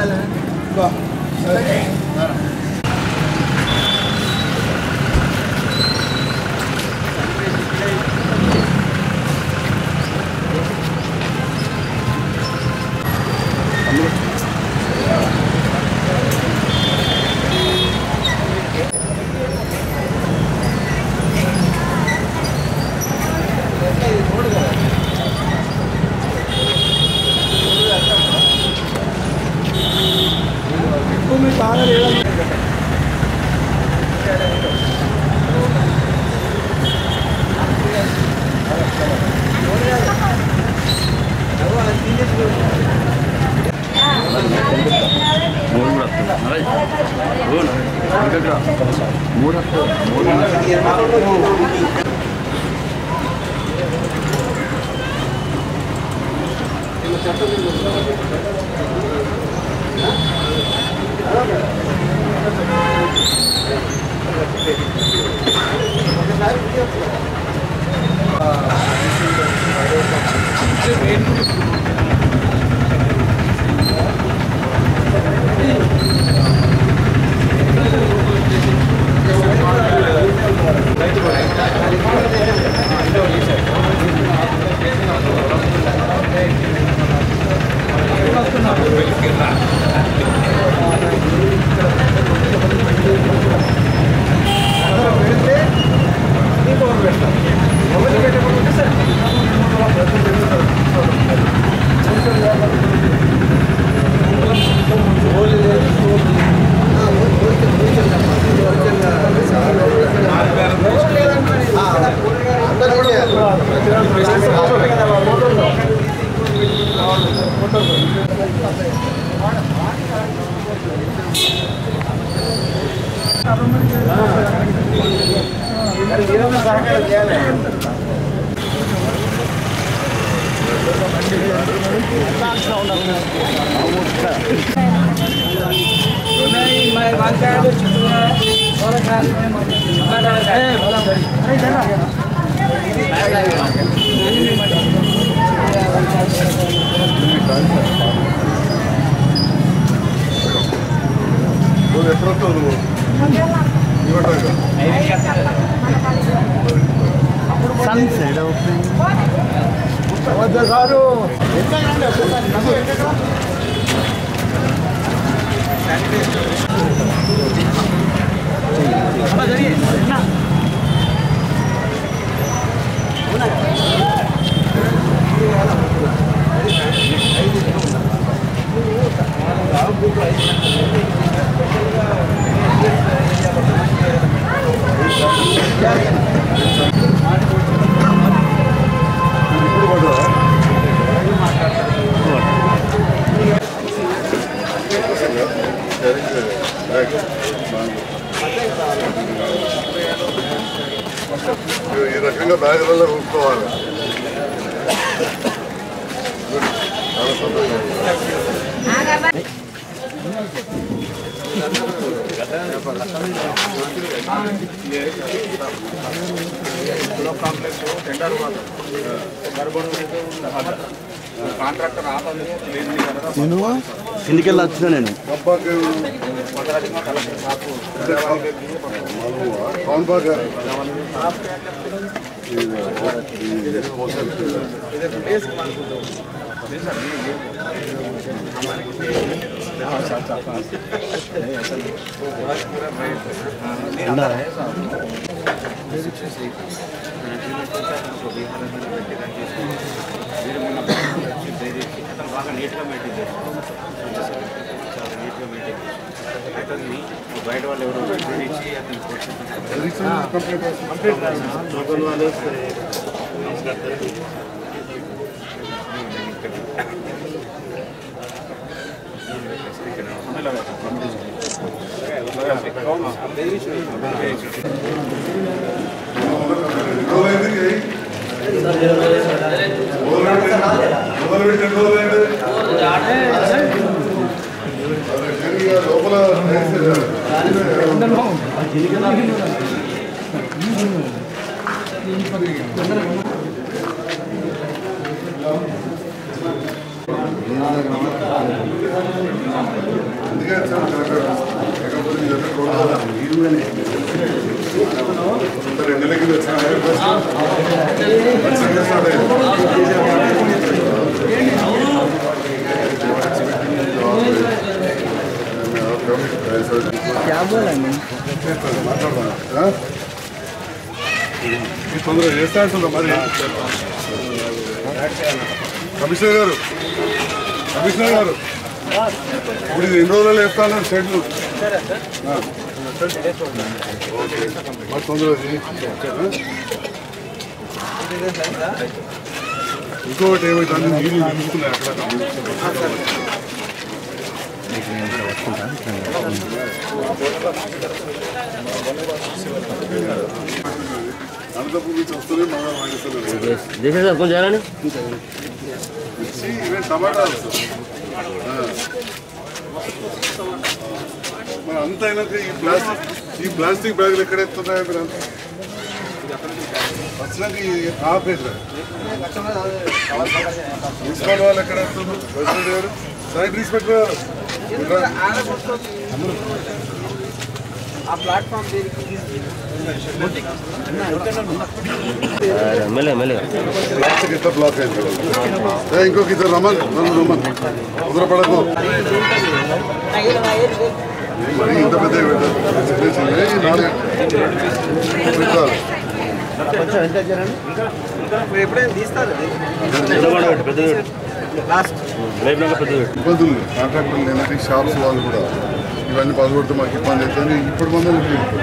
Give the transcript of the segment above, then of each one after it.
నువ్వు ఎప్పుడొస్తావు నువ్వు ఇవ్వటం సన్ సైడ్ గారు ఇప్పుడు కూడా ఈ రకంగా బ్యాగులలో ఉంచుకోవాలి చాలా సంతోషం నేను కిందికెళ్ళి వచ్చిన నేను డబ్బాకి कौन बात है ఉందా? బాగా నీట్గా మెయింటైన్ చేస్తారు చాలా నీట్గా మెయింటైన్ చేస్తారు అతన్ని బయట వాళ్ళు ఎవరో మెయింటైన్ ఇచ్చి అతను లోకల్ వాళ్ళు వస్తే లోపల నినాద గ్రామ అందుకే వచ్చాను కలెక్టర్. లేకపోతే నేను చెప్పిన రోడ్డు ఇంత రెండు నెలల కింద వచ్చాను ఖచ్చితంగా స్టార్ట్ అయ్యింది మాట్లాడదాం ఈ తొందరగా చేస్తా అంటున్నా మరి కమిషనర్ గారు కమిషనర్ గారు ఇప్పుడు ఇది ఎన్ని రోజులు వేస్తాను షెడ్లు ఆ. ఓకే. మరి తొందరగా చేయి. ఆ? ఇంకొకటి ఏమైతుంది నీళ్ళు నిలుస్తున్నాయి అక్కడ అనంతపురం నుంచి వస్తుంది మన వాడిస్తున్నారు देखे सर कौन जा रहा है మిర్చి ఇవే టమాటాలు ఆ. మరి అంత అయినాక ఈ ప్లాస్టిక్ ఈ ప్లాస్టిక్ బ్యాగులు ఎక్కడ ఎత్తున్నాయో మీరు అంత వచ్చినాక ఈ ఆపేసరా మున్సిపల్ వాళ్ళు ఎక్కడ ఎత్తున్నారు ప్రెసిడెంట్ గారు సైడ్ ఇన్స్పెక్టర్ గారు मिलेगा मिलेगा ప్లాస్టిక్ ఇట్లా బ్లాక్ అయింది ఏ, ఇంకొక ఇద్దరు రమ్మన్ నన్ను రమ్మన్ కుదరపడకు మరి ఇంత పెద్ద పెట్టాలి ఇబ్బందులు కాంట్రాక్టర్లు లేనట్టు షాప్స్ వాళ్ళు కూడా ఇవన్నీ పదకొడితే మాకు ఇబ్బంది అవుతుంది ఇప్పుడు మంది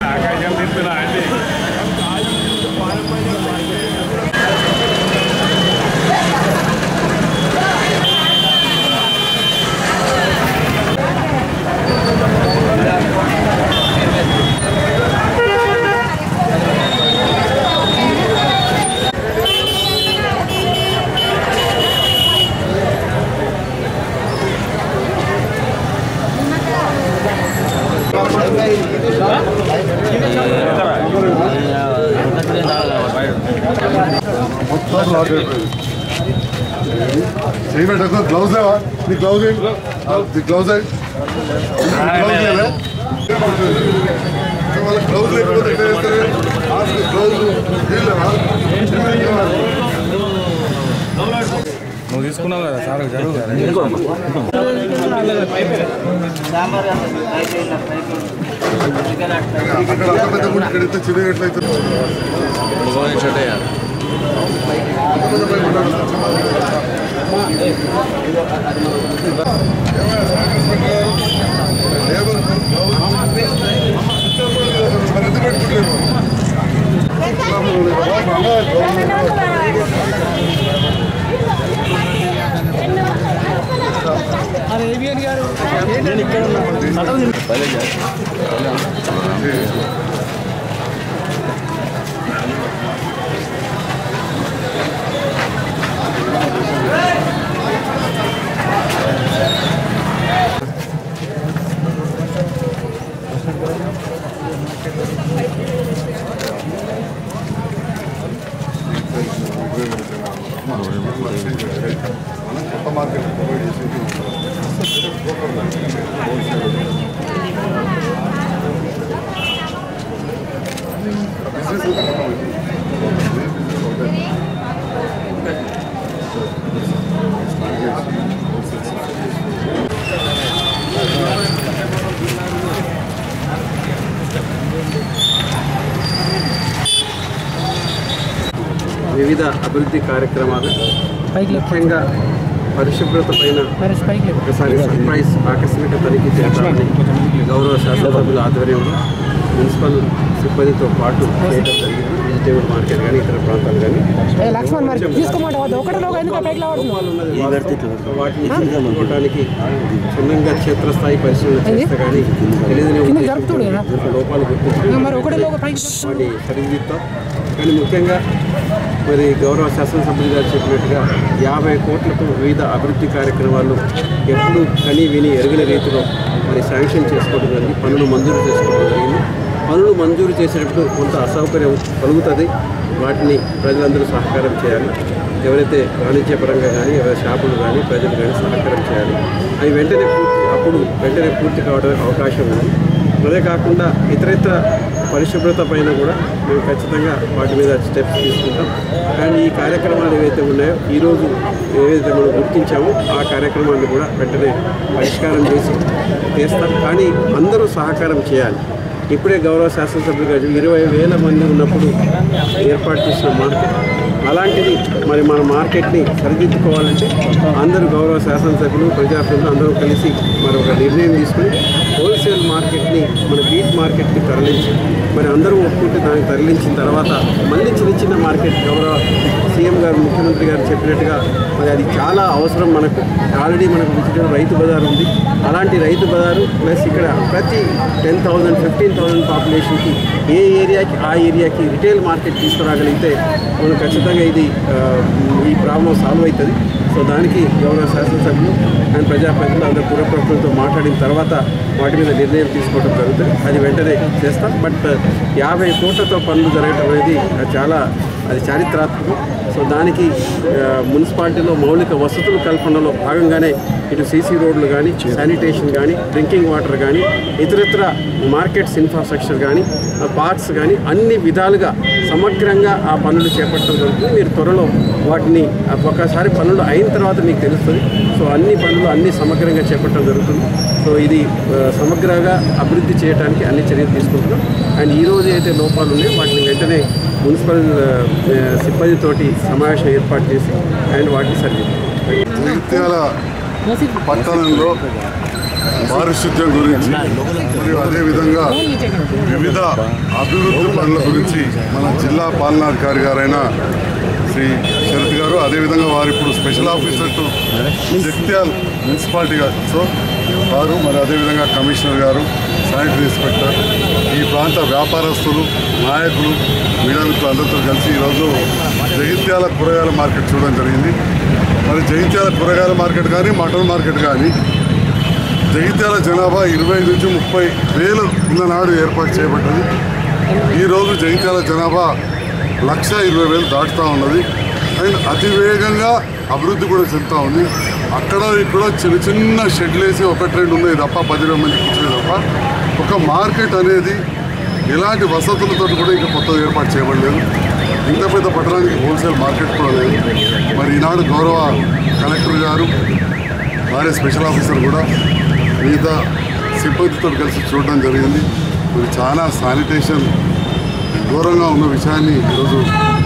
మొత్తం లాక్ అయిపోయింది చేయబెట్టకు గ్లౌజ్ లేవా నీ గ్లౌజ్ ఏంటి నీ గ్లౌజ్ ఏంటి గ్లౌజ్ లేదా వాళ్ళ గ్లౌజ్ లేకపోతే ఎట్లా చేస్తారు గ్లౌజ్ లేవా నువ్వు తీసుకున్నావు కదా సార్ జరుగుతుంది అక్కడ అంత పెద్ద గుడి ఇక్కడ ఇంత చిన్న ఎట్లయితే మరి ఎందుకు పెట్టుకోలేదు కొత్త మార్కెట్ ప్రొవైడ్ చేసేది బిజినెస్ వివిధ అభివృద్ధి కార్యక్రమాలు ముఖ్యంగా పరిశుభ్రత పైన ఒకసారి సర్ప్రైజ్ ఆకస్మిక తనిఖీ చేస్తామని గౌరవ శాసనసభ్యుల ఆధ్వర్యంలో మున్సిపల్ సిబ్బందితో పాటు చేయడం జరిగింది వెజిటేబుల్ మార్కెట్ కానీ ఇతర ప్రాంతాలు కానీ లక్ష్మణ్ మరి తీసుకోమంటావా ఒకటి ఎందుకు పైకి లావడుతున్నావు వాటిని చూసుకోవడానికి క్షుణ్ణంగా క్షేత్రస్థాయి పరిశీలన చేస్తే కానీ తెలియని కింద జరుపుతుడు కదా లోపాలు గుర్తించి మరి ఒకటి లోక పైకి వాటిని సరిదిద్దాం కానీ ముఖ్యంగా మరి గౌరవ శాసనసభ్యులు గారు చెప్పినట్టుగా యాభై కోట్లకు వివిధ అభివృద్ధి కార్యక్రమాలు ఎప్పుడు కని విని ఎరగని రీతిలో మరి శాంక్షన్ చేసుకోవడం జరిగింది పనులు మంజూరు చేసుకోవడం జరిగింది పనులు మంజూరు చేసేటప్పుడు కొంత అసౌకర్యం కలుగుతుంది వాటిని ప్రజలందరూ సహకారం చేయాలి ఎవరైతే వాణిజ్య పరంగా కానీ ఎవరి షాపులు కానీ ప్రజలు కానీ సహకారం చేయాలి అవి వెంటనే పూర్తి అప్పుడు వెంటనే పూర్తి కావడానికి అవకాశం ఉంది అదే కాకుండా ఇతరితర పరిశుభ్రత పైన కూడా మేము ఖచ్చితంగా వాటి మీద స్టెప్స్ తీసుకుంటాం అండ్ ఈ కార్యక్రమాలు ఏవైతే ఉన్నాయో ఈరోజు ఏవైతే మనం గుర్తించామో ఆ కార్యక్రమాన్ని కూడా వెంటనే పరిష్కారం చేసి చేస్తాం కానీ అందరూ సహకారం చేయాలి ఇప్పుడే గౌరవ శాసనసభ్యులు గారు ఇరవై వేల మంది ఉన్నప్పుడు ఏర్పాటు చేసిన మార్కెట్ అలాంటిది మరి మన మార్కెట్ని సరిదిద్దుకోవాలంటే అందరూ గౌరవ శాసనసభ్యులు ప్రజాప్రతినిధులు అందరూ కలిసి మరి ఒక నిర్ణయం తీసుకుని హోల్సేల్ మార్కెట్ని మన బీట్ మార్కెట్కి తరలించి మరి అందరూ ఒప్పుకుంటే దానికి తరలించిన తర్వాత మళ్ళీ చిన్న చిన్న మార్కెట్ గౌరవ సీఎం గారు ముఖ్యమంత్రి గారు చెప్పినట్టుగా మరి అది చాలా అవసరం మనకు ఆల్రెడీ మనకు విజిట్ రైతు బజార్ ఉంది అలాంటి రైతు బజారు ప్లస్ ఇక్కడ ప్రతి టెన్ థౌజండ్ ఫిఫ్టీన్ థౌజండ్ పాపులేషన్కి ఏ ఏరియాకి ఆ ఏరియాకి రిటైల్ మార్కెట్ తీసుకురాగలిగితే మనం ఖచ్చితంగా ఇది ఆ, ఈ ప్రాబ్లం సాల్వ్ అవుతుంది సో దానికి గౌరవ శాసనసభ్యులు అండ్ ప్రజాప్రతినిధులు అందరు పురప్రభుత్వంతో మాట్లాడిన తర్వాత వాటి మీద నిర్ణయం తీసుకోవడం జరుగుతుంది అది వెంటనే చేస్తాం బట్ యాభై కోట్లతో పనులు జరగటం అనేది చాలా అది చారిత్రాత్మకం సో దానికి ఆ, మున్సిపాలిటీలో మౌలిక వసతులు కల్పనలో భాగంగానే ఇటు సీసీ రోడ్లు కానీ శానిటేషన్ కానీ డ్రింకింగ్ వాటర్ కానీ ఇతరత్ర మార్కెట్స్ ఇన్ఫ్రాస్ట్రక్చర్ కానీ పార్క్స్ కానీ అన్ని విధాలుగా సమగ్రంగా ఆ పనులు చేపట్టడం జరుగుతుంది మీరు త్వరలో వాటిని ఆ ఒక్కసారి పనులు అయిన తర్వాత మీకు తెలుస్తుంది సో అన్ని పనులు అన్ని సమగ్రంగా చేపట్టడం జరుగుతుంది సో ఇది ఆ, సమగ్రంగా అభివృద్ధి చేయడానికి అన్ని చర్యలు తీసుకుంటున్నాం అండ్ ఈ రోజు అయితే లోపాలు ఉన్నాయో వాటిని వెంటనే మున్సిపల్ ఆ, సిబ్బందితోటి సమావేశం ఏర్పాటు చేసి అండ్ వాటిని సరిదిద్దాం జగిత్యాల పట్టణంలో పారిశుద్ధ్యం గురించి మరియు అదేవిధంగా వివిధ అభివృద్ధి పనుల గురించి మన జిల్లా పాలనాధికారి గారైన శ్రీ శరత్ గారు అదేవిధంగా వారు ఇప్పుడు special officer to Jagtial municipality గారు సో వారు మరి అదేవిధంగా కమిషనర్ గారు శానిటరీ ఇన్స్పెక్టర్ ఈ ప్రాంత వ్యాపారస్తులు నాయకులు మీడియా మిత్రులు అందరితో కలిసి ఈరోజు జగిత్యాల కూరగాయల మార్కెట్ చూడడం జరిగింది మరి జగిత్యాల కూరగాయల మార్కెట్ కానీ మటన్ మార్కెట్ కానీ జగిత్యాల జనాభా ఇరవై నుంచి ముప్పై వేలు ఉన్న నాడు ఏర్పాటు చేయబడ్డది ఈరోజు జగిత్యాల జనాభా లక్ష ఇరవై వేలు దాటుతూ ఉన్నది అండ్ అతి వేగంగా అభివృద్ధి కూడా చెందుతూ ఉంది అక్కడ ఇక్కడ చిన్న చిన్న షెడ్లు వేసి ఒకటి రెండు ఉన్నాయి తప్ప పది ఇరవై మంది కూర్చునే తప్ప ఒక మార్కెట్ అనేది ఎలాంటి వసతులతో కూడా ఇంకా కొత్తగా ఏర్పాటు చేయబడలేదు ఇంత పెద్ద పట్టణానికి హోల్సేల్ మార్కెట్ కూడా లేదు మరి ఈనాడు గౌరవ కలెక్టర్ గారు వారే స్పెషల్ ఆఫీసర్ కూడా మిగతా సిబ్బందితో కలిసి చూడడం జరిగింది మరి చాలా శానిటేషన్ ఘోరంగా ఉన్న విషయాన్ని ఈరోజు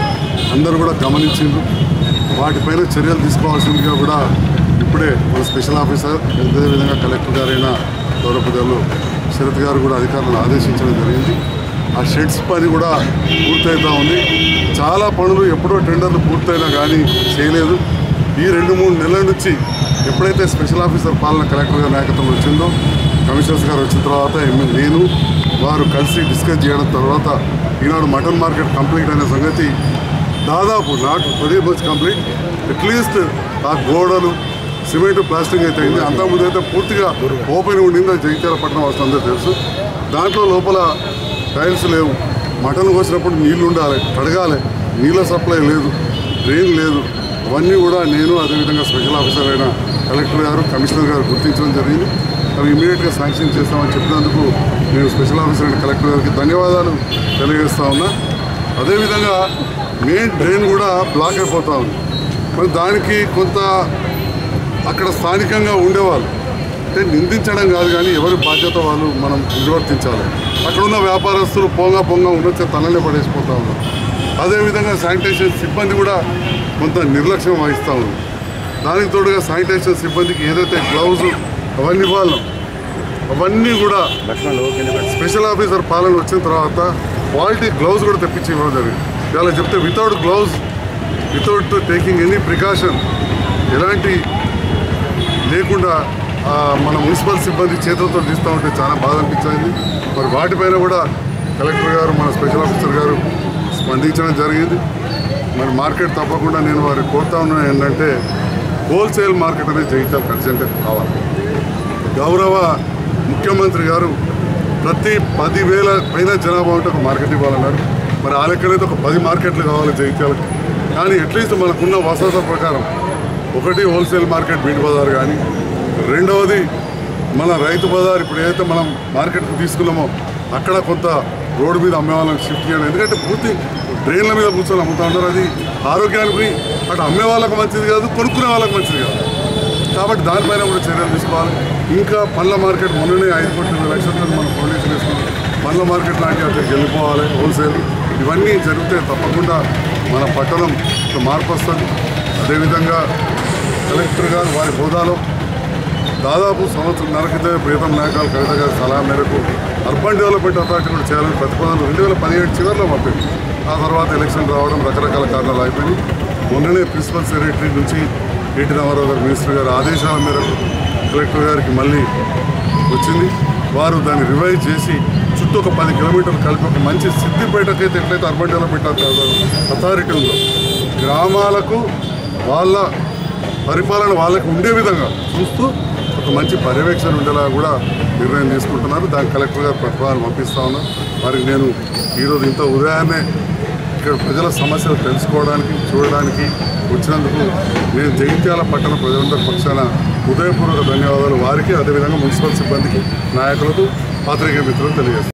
అందరూ కూడా గమనించిండ్రు వాటిపైన చర్యలు తీసుకోవాల్సిందిగా కూడా ఇప్పుడే మన స్పెషల్ ఆఫీసర్ అదేవిధంగా కలెక్టర్ గారైన గౌరవ పెద్దలు శరత్ గారు కూడా అధికారులను ఆదేశించడం జరిగింది ఆ షెడ్స్ పని కూడా పూర్తవుతూ ఉంది చాలా పనులు ఎప్పుడో టెండర్లు పూర్తయినా కానీ చేయలేదు ఈ రెండు మూడు నెలల నుంచి ఎప్పుడైతే స్పెషల్ ఆఫీసర్ పాలన కలెక్టర్ గారి నాయకత్వం వచ్చిందో కమిషనర్స్ గారు వచ్చిన తర్వాత ఎమ్మె- నేను వారు కలిసి డిస్కస్ చేయడం తర్వాత ఈనాడు మటన్ మార్కెట్ కంప్లీట్ అయిన సంగతి దాదాపు not very much complete at least ఆ గోడలు సిమెంట్ ప్లాస్టింగ్ అయితే అయింది అంతకుముందు అయితే పూర్తిగా ఓపెన్ ఉండింది అది జగిత్యాల పట్టణం వస్తుందో తెలుసు దాంట్లో లోపల టైల్స్ లేవు మటన్ కోసినప్పుడు నీళ్లు ఉండాలి కడగాలి నీళ్ళ సప్లై లేదు డ్రైన్ లేదు అవన్నీ కూడా నేను అదేవిధంగా స్పెషల్ ఆఫీసర్ అయిన కలెక్టర్ గారు కమిషనర్ గారు గుర్తించడం జరిగింది అవి ఇమీడియట్గా శాంక్షన్ చేస్తామని చెప్పినందుకు నేను స్పెషల్ ఆఫీసర్ అయిన కలెక్టర్ గారికి ధన్యవాదాలు తెలియజేస్తా ఉన్నా అదేవిధంగా మెయిన్ డ్రైన్ కూడా బ్లాక్ అయిపోతా ఉంది మరి దానికి కొంత అక్కడ స్థానికంగా ఉండేవాళ్ళు అంటే నిందించడం కాదు కానీ ఎవరి బాధ్యత వాళ్ళు మనం నిర్వర్తించాలి అక్కడ ఉన్న వ్యాపారస్తులు పొంగ పొంగ ఉండొచ్చే తనలే పడేసిపోతా ఉన్నారు అదేవిధంగా శానిటేషన్ సిబ్బంది కూడా కొంత నిర్లక్ష్యం వహిస్తూ ఉంది దానికి తోడుగా శానిటేషన్ సిబ్బందికి ఏదైతే గ్లౌజ్ అవన్నీ ఇవ్వాలో అవన్నీ కూడా స్పెషల్ ఆఫీసర్ పాలన వచ్చిన తర్వాత క్వాలిటీ గ్లౌజ్ కూడా తెప్పించి ఇవ్వడం జరిగింది ఇలా చెప్తే without gloves without taking any precaution ఎలాంటి లేకుండా ఆ, మన మున్సిపల్ సిబ్బంది చేతులతో తీస్తూ ఉంటే చాలా బాధ అనిపించింది మరి వాటిపైన కూడా కలెక్టర్ గారు మన స్పెషల్ ఆఫీసర్ గారు స్పందించడం జరిగింది మరి మార్కెట్ తప్పకుండా నేను వారికి కోరుతా ఉన్నాను ఏంటంటే హోల్సేల్ మార్కెట్ అనేది జగిత్యాల అర్జెంట్ కావాలి గౌరవ ముఖ్యమంత్రి గారు ప్రతి పదివేల పైన జనాభా ఉంటే ఒక మార్కెట్ ఇవ్వాలన్నారు మరి ఆ లెక్కనైతే ఒక పది మార్కెట్లు కావాలి జగిత్యాలకు కానీ అట్లీస్ట్ మనకున్న వసతుల ప్రకారం ఒకటి హోల్సేల్ మార్కెట్ బీట్ బజార్ కానీ రెండవది మన రైతు బజార్ ఇప్పుడు ఏదైతే మనం మార్కెట్కి తీసుకున్నామో అక్కడ కొంత రోడ్డు మీద అమ్మే వాళ్ళని షిఫ్ట్ చేయడం ఎందుకంటే పూర్తి డ్రైన్ల మీద కూర్చొని అమ్ముతా ఉంటారు అది ఆరోగ్యానికి అటు అమ్మే వాళ్ళకి మంచిది కాదు కొనుక్కునే వాళ్ళకి మంచిది కాదు కాబట్టి దానిపైన కూడా చర్యలు తీసుకోవాలి ఇంకా పండ్ల మార్కెట్ మొన్ననే ఐదు కోట్ల ఇరవై లక్షలతో మనం ఫౌండేషన్ వేసుకున్నాం పండ్ల మార్కెట్ లాంటి అక్కడికి వెళ్ళిపోవాలి హోల్సేల్ ఇవన్నీ జరిగితే తప్పకుండా మన పట్టణం ఒక మార్పు వస్తుంది అదేవిధంగా కలెక్టర్ గారు వారి హోదాలో దాదాపు సంవత్సరం క్రితమే ప్రీతం నాయకాలు కవిత గారి సలహా మేరకు అర్బన్ డెవలప్మెంట్ అథారిటీ కూడా చేయాలని ప్రతిపాదనలు రెండు వేల పదిహేడు చివరిలో పంపింది ఆ తర్వాత ఎలక్షన్ రావడం రకరకాల కారణాలు అయిపోయింది మొన్ననే ప్రిన్సిపల్ సెక్రటరీ నుంచి ఈటి రామారావు గారు మినిస్టర్ గారి ఆదేశాల మేరకు కలెక్టర్ గారికి మళ్ళీ వచ్చింది వారు దాన్ని రివైజ్ చేసి చుట్టూ ఒక పది కిలోమీటర్లు కలిపి ఒక మంచి సిద్దిపేటకైతే ఎట్లయితే అర్బన్ డెవలప్మెంట్ అథారిటీ ఉందో గ్రామాలకు వాళ్ళ పరిపాలన వాళ్ళకి ఉండే విధంగా చూస్తూ ఒక మంచి పర్యవేక్షణ ఉండేలా కూడా నిర్ణయం తీసుకుంటున్నారు దానికి కలెక్టర్ గారు ప్రతిపాదన పంపిస్తా ఉన్నారు వారికి నేను ఈరోజు ఇంత ఉదయాన్నే ఇక్కడ ప్రజల సమస్యలు తెలుసుకోవడానికి చూడడానికి వచ్చినందుకు నేను జగిత్యాల పట్టణ ప్రజలందరి పక్షాన హృదయపూర్వక ధన్యవాదాలు వారికి అదేవిధంగా మున్సిపల్ సిబ్బందికి నాయకులకు పాత్రికేయ మిత్రులు తెలియజేస్తాను